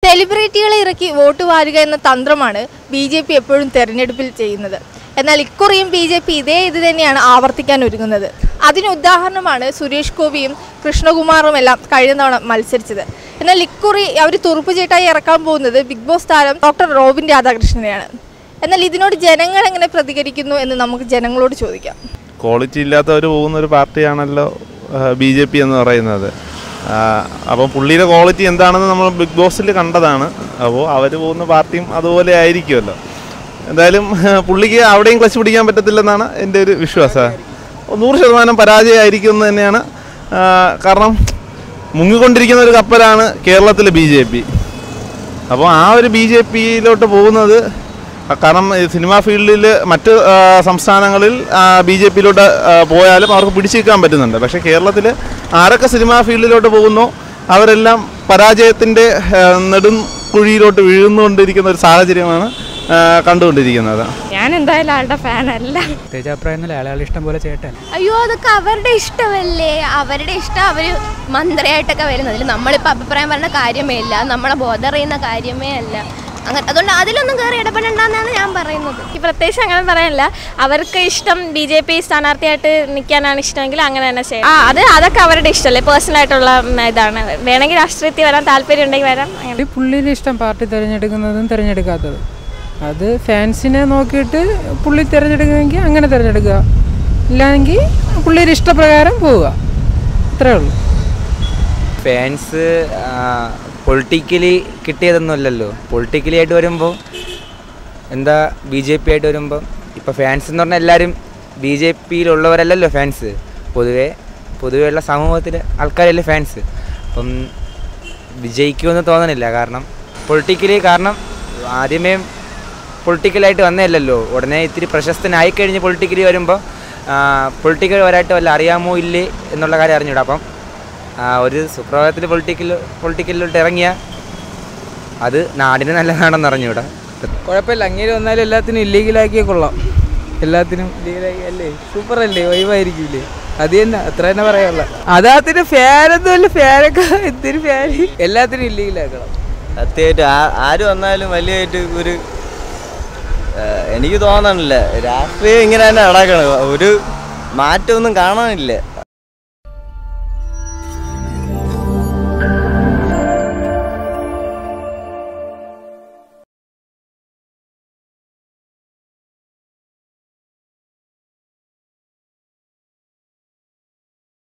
സെലിബ്രിറ്റികളെ ഇറക്കി വോട്ട് വാരുക എന്ന തന്ത്രമാണ് ബി ജെ പി എപ്പോഴും തെരഞ്ഞെടുപ്പിൽ ചെയ്യുന്നത് എന്നാൽ ഇക്കുറിയും ബി ജെ പി ഇതേ ഇത് തന്നെയാണ് ആവർത്തിക്കാൻ ഒരുങ്ങുന്നത് അതിന് ഉദാഹരണമാണ് സുരേഷ് ഗോപിയും കൃഷ്ണകുമാറും എല്ലാം കഴിഞ്ഞ തവണ മത്സരിച്ചത് എന്നാൽ ഇക്കുറി അവർ തുറുപ്പുചീട്ടായി ഇറക്കാൻ പോകുന്നത് ബിഗ് ബോസ് താരം ഡോക്ടർ റോബിൻ രാധാകൃഷ്ണനെയാണ് എന്നാൽ ഇതിനോട് ജനങ്ങൾ എങ്ങനെ പ്രതികരിക്കുന്നു എന്ന് നമുക്ക് ജനങ്ങളോട് ചോദിക്കാം ക്വാളിറ്റി ഇല്ലാത്തവർ പോകുന്ന ഒരു പാർട്ടിയാണല്ലോ ബി ജെ പി എന്ന് പറയുന്നത് ആ, അപ്പം പുള്ളിയുടെ ക്വാളിറ്റി എന്താണെന്ന് നമ്മൾ ബിഗ് ബോസിൽ കണ്ടതാണ് അപ്പോൾ അവർ പോകുന്ന പാർട്ടിയും അതുപോലെ ആയിരിക്കുമല്ലോ എന്തായാലും പുള്ളിക്ക് അവിടെയും ക്ലച്ച് പിടിക്കാൻ പറ്റത്തില്ലെന്നാണ് എൻ്റെ ഒരു വിശ്വാസം നൂറ് ശതമാനം പരാജയമായിരിക്കും എന്ന് തന്നെയാണ് ആ, കാരണം മുങ്ങിക്കൊണ്ടിരിക്കുന്ന ഒരു കപ്പലാണ് കേരളത്തിലെ ബി ജെ പി അപ്പോൾ ആ ഒരു ബി ജെ പിയിലോട്ട് പോകുന്നത് ആ, കാരണം ഈ സിനിമാ ഫീൽഡിൽ മറ്റ് ആ, സംസ്ഥാനങ്ങളിൽ ബി ജെ പിയിലോട്ട് പോയാലും അവർക്ക് പിടിച്ചു നിൽക്കാൻ പറ്റുന്നുണ്ട് പക്ഷേ കേരളത്തിൽ ആരൊക്കെ സിനിമാ ഫീൽഡിലോട്ട് പോകുന്നോ അവരെല്ലാം പരാജയത്തിൻ്റെ നെടും കുഴിയിലോട്ട് വീഴുന്നുകൊണ്ടിരിക്കുന്ന ഒരു സാഹചര്യമാണ് ആ, കണ്ടുകൊണ്ടിരിക്കുന്നത് ഞാൻ എന്തായാലും ആളുടെ ഫാനല്ല പ്രത്യേകിച്ച് അഭിപ്രായം ഒന്നുമില്ല അയാളെ ഇഷ്ടം പോലെ ചേട്ടൻ അയ്യോ അതൊക്കെ അവരുടെ ഇഷ്ടമല്ലേ അവരുടെ ഇഷ്ടം അവർ മന്ത്രിയായിട്ടൊക്കെ വരുന്നത് അതിൽ നമ്മളിപ്പോൾ അഭിപ്രായം പറഞ്ഞ കാര്യമേ ഇല്ല നമ്മളെ ബോധർ ചെയ്യുന്ന കാര്യമേ അല്ല അങ്ങനെ അതുകൊണ്ട് അതിലൊന്നും കയറി ഇടപെടണ്ടെന്നാണ് ഞാൻ പറയുന്നത് എനിക്ക് പ്രത്യേകിച്ച് അങ്ങനെ പറയാനില്ല അവർക്ക് ഇഷ്ടം ബി ജെ പി സ്ഥാനാർത്ഥിയായിട്ട് നിൽക്കാനാണ് ഇഷ്ടമെങ്കിൽ അങ്ങനെ തന്നെ ചെയ്യും ആ അത് അതൊക്കെ അവരുടെ ഇഷ്ടമല്ലേ പേഴ്സണൽ ആയിട്ടുള്ള ഉം, ഇതാണ് വേണമെങ്കിൽ രാഷ്ട്രീയത്തിൽ വരാൻ താല്പര്യം ഉണ്ടെങ്കിൽ വരാം അങ്ങനെ ഈ പുള്ളിയുടെ ഇഷ്ടം പാർട്ടി തിരഞ്ഞെടുക്കുന്നതും തിരഞ്ഞെടുക്കാത്തതും അത് ഫാൻസിനെ നോക്കിയിട്ട് പുള്ളി തിരഞ്ഞെടുക്കുമെങ്കിൽ അങ്ങനെ തിരഞ്ഞെടുക്കുക ഇല്ലെങ്കിൽ പുള്ളിയുടെ ഇഷ്ടപ്രകാരം പോവുക അത്രേ ഉള്ളൂ ഫാൻസ് പൊളിറ്റിക്കലി കിട്ടിയതൊന്നുമല്ലല്ലോ പൊളിറ്റിക്കലി ആയിട്ട് വരുമ്പോൾ എന്താ ബി ജെ പി ആയിട്ട് വരുമ്പോൾ ഇപ്പോൾ ഫാൻസ് എന്ന് പറഞ്ഞാൽ എല്ലാവരും ബി ജെ പിയിലുള്ളവരല്ലല്ലോ ഫാൻസ് പൊതുവേ പൊതുവെയുള്ള സമൂഹത്തിലെ ആൾക്കാരല്ലേ ഫാൻസ് അപ്പം വിജയിക്കുമെന്ന് തോന്നണില്ല കാരണം പൊളിറ്റിക്കലി കാരണം ആദ്യമേ പൊളിറ്റിക്കലായിട്ട് വന്നതല്ലല്ലോ ഉടനെ ഇത്തിരി പ്രശസ്തനായി കഴിഞ്ഞ് പൊളിറ്റിക്കലി വരുമ്പോൾ പൊളിറ്റിക്കൽ വരായിട്ട് വല്ല അറിയാമോ ഇല്ലേ എന്നുള്ള കാര്യം അറിഞ്ഞൂടാ അപ്പം ആ, ഒരു സുപ്രഭാതത്തിൽ പൊളിറ്റിക്കൽ പൊളിറ്റിക്കലിലോട്ട് ഇറങ്ങിയ അത് നാടിന് നല്ലതാണെന്ന് അറിഞ്ഞൂടാ കുഴപ്പമില്ല അങ്ങനെ വന്നാലും എല്ലാത്തിനും ഇല്ലീഗലാക്കിയേ കൊള്ളാം എല്ലാത്തിനും ഇല്ലീഗലാക്കി അല്ലേ സൂപ്പർ അല്ലേ വൈവായിരിക്കില്ലേ അത് തന്നെ അത്ര തന്നെ പറയാനുള്ള അതാത്തിന് ഫാനൊന്നും അല്ല ഫാനൊക്കെ എന്തിനു ഫാൻ എല്ലാത്തിനും ഇല്ലീഗലാക്കണം സത്യമായിട്ട് ആര് വന്നാലും വലിയതായിട്ട് ഒരു ആ, എനിക്ക് തോന്നണില്ല രാഷ്ട്രീയം ഇങ്ങനെ തന്നെ നടക്കണം ഒരു മാറ്റമൊന്നും കാണാനില്ല